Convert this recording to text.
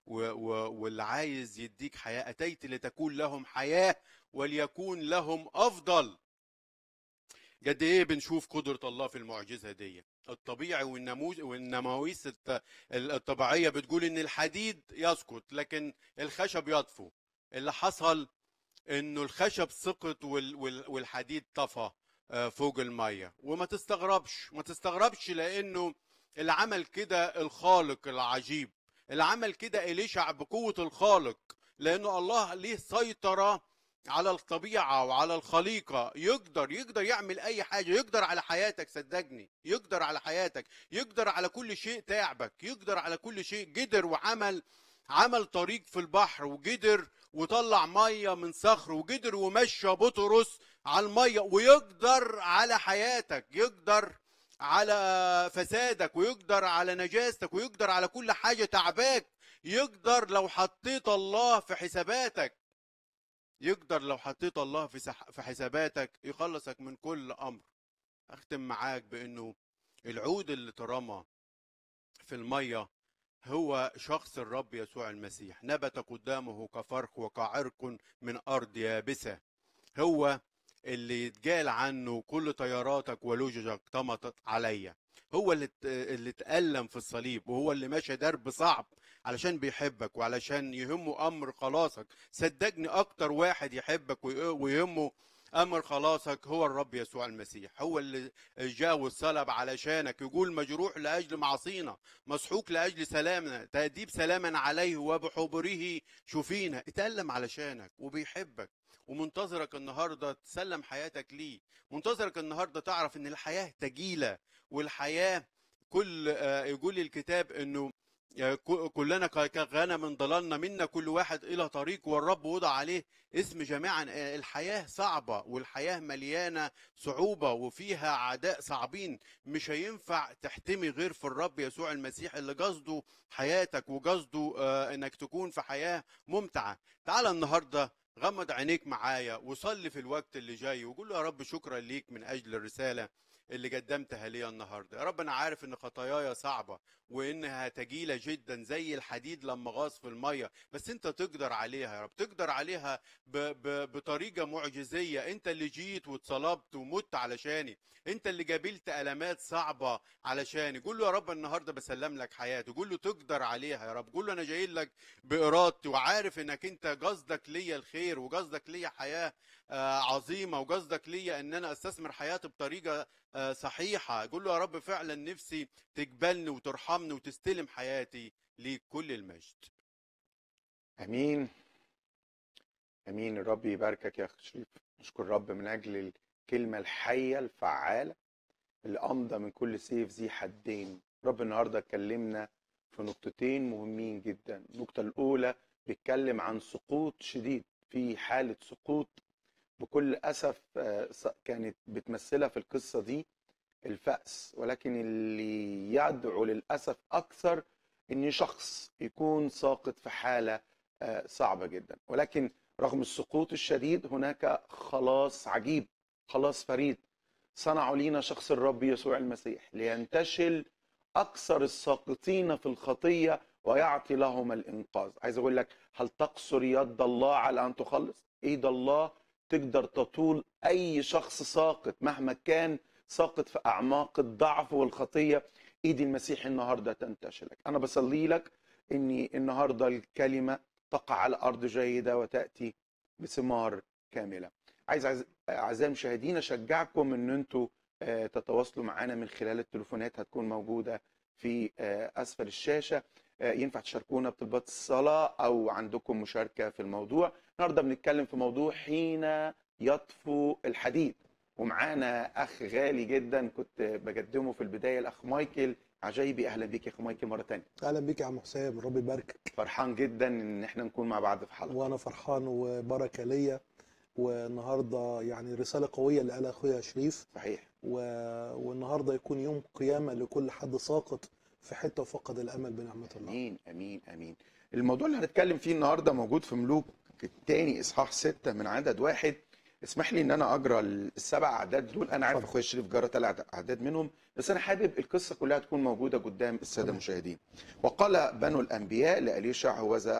و- و- واللي عايز يديك حياة أتيت لتكون لهم حياة وليكون لهم أفضل قد ايه بنشوف قدرة الله في المعجزة دي الطبيعي والنموذج والنماويس الت- الطبيعية بتقول ان الحديد يسقط لكن الخشب يطفو اللي حصل انه الخشب سقط وال- وال- والحديد طفى آه، فوق المية وما تستغربش ما تستغربش لانه اللي عمل كده الخالق العجيب اللي عمل كده إليشع بقوة الخالق لأنه الله ليه سيطرة على الطبيعة وعلى الخليقة يقدر يقدر يعمل أي حاجة يقدر على حياتك صدقني يقدر على حياتك يقدر على كل شيء تعبك يقدر على كل شيء قدر وعمل عمل طريق في البحر وقدر وطلع مية من صخر وقدر ومشى بطرس على المية ويقدر على حياتك يقدر على فسادك ويقدر على نجاستك ويقدر على كل حاجة تعباك يقدر لو حطيت الله في حساباتك يقدر لو حطيت الله في سح- في حساباتك يخلصك من كل امر اختم معاك بانه العود اللي اترمى في الميه هو شخص الرب يسوع المسيح نبت قدامه كفرخ وكعرق من ارض يابسه هو اللي يتقال عنه كل طياراتك ولججك طمطت عليا هو اللي ات- اللي اتألم في الصليب وهو اللي ماشي درب صعب علشان بيحبك وعلشان يهمه امر خلاصك صدقني اكتر واحد يحبك وي- ويهمه امر خلاصك هو الرب يسوع المسيح هو اللي جاء والصلب علشانك يقول مجروح لاجل معصينا مسحوق لاجل سلامنا تأديب سلاما عليه وبحبره شفينا اتألم علشانك وبيحبك ومنتظرك النهارده تسلم حياتك ليه منتظرك النهارده تعرف ان الحياه تجيله والحياه كل آه، يقول لي الكتاب انه آه، ك- كلنا ك- كغنم ضللنا منا كل واحد الى طريق والرب وضع عليه اسم جميعا آه، الحياه صعبه والحياه مليانه صعوبه وفيها اعداء صعبين مش هينفع تحتمي غير في الرب يسوع المسيح اللي قصده حياتك وقصده آه، انك تكون في حياه ممتعه تعال النهارده غمض عينيك معايا وصلي في الوقت اللي جاي وقول له يا رب شكرا ليك من اجل الرساله اللي قدمتها لي النهارده يا رب انا عارف ان خطاياي صعبه وانها تجيله جدا زي الحديد لما غاص في الميه بس انت تقدر عليها يا رب تقدر عليها ب ب بطريقه معجزيه انت اللي جيت واتصلبت ومت علشاني انت اللي قابلت المات صعبه علشاني قول له يا رب النهارده بسلم لك حياتي قول له تقدر عليها يا رب قول له انا جاي لك بارادتي وعارف انك انت قصدك ليا الخير وقصدك ليا حياه آه، عظيمه وقصدك ليا ان انا استثمر حياتي بطريقه آه، صحيحه قول له يا رب فعلا نفسي تقبلني وترحمني وتستلم حياتي ليك كل المجد امين امين الرب يباركك يا اخ شريف نشكر الرب من اجل الكلمه الحيه الفعاله اللي امضى من كل سيف ذي حدين رب النهارده اتكلمنا في نقطتين مهمين جدا النقطه الاولى بيتكلم عن سقوط شديد في حاله سقوط بكل اسف آه، س- كانت بتمثلها في القصه دي الفأس ولكن اللي يدعو للاسف اكثر ان شخص يكون ساقط في حاله آه، صعبه جدا ولكن رغم السقوط الشديد هناك خلاص عجيب خلاص فريد صنعوا لينا شخص الرب يسوع المسيح لينتشل اكثر الساقطين في الخطيه ويعطي لهم الانقاذ عايز اقول لك هل تقصر يد الله على ان تخلص ايد الله تقدر تطول اي شخص ساقط مهما كان ساقط في اعماق الضعف والخطيه ايد المسيح النهارده تنتشلك انا بصلي لك اني النهارده الكلمه تقع على ارض جيده وتاتي بثمار كامله عايز أعز- اعزائي المشاهدين اشجعكم ان انتوا آه، تتواصلوا معنا من خلال التليفونات هتكون موجوده في آه، اسفل الشاشه آه، ينفع تشاركونا بطلبات الصلاه او عندكم مشاركه في الموضوع النهارده بنتكلم في موضوع حين يطفو الحديد ومعانا اخ غالي جدا كنت بقدمه في البدايه الاخ مايكل عجيبي اهلا بيك يا اخ مايكل مره تانية اهلا بيك يا عم حسام ربي يباركك فرحان جدا ان احنا نكون مع بعض في حلقه وانا فرحان وبركه ليا والنهارده يعني رساله قويه اللي قالها اخويا شريف صحيح و... والنهارده يكون يوم قيامه لكل حد ساقط في حته وفقد الامل بنعمه الله امين امين امين الموضوع اللي هنتكلم فيه النهارده موجود في ملوك الثاني اصحاح ستة من عدد واحد اسمح لي ان انا اجرى السبع اعداد دول انا عارف اتفضل. اخويا شريف جرى ثلاث اعداد منهم بس انا حابب القصه كلها تكون موجوده قدام الساده تمام. المشاهدين وقال بنو الانبياء لاليشع هوذا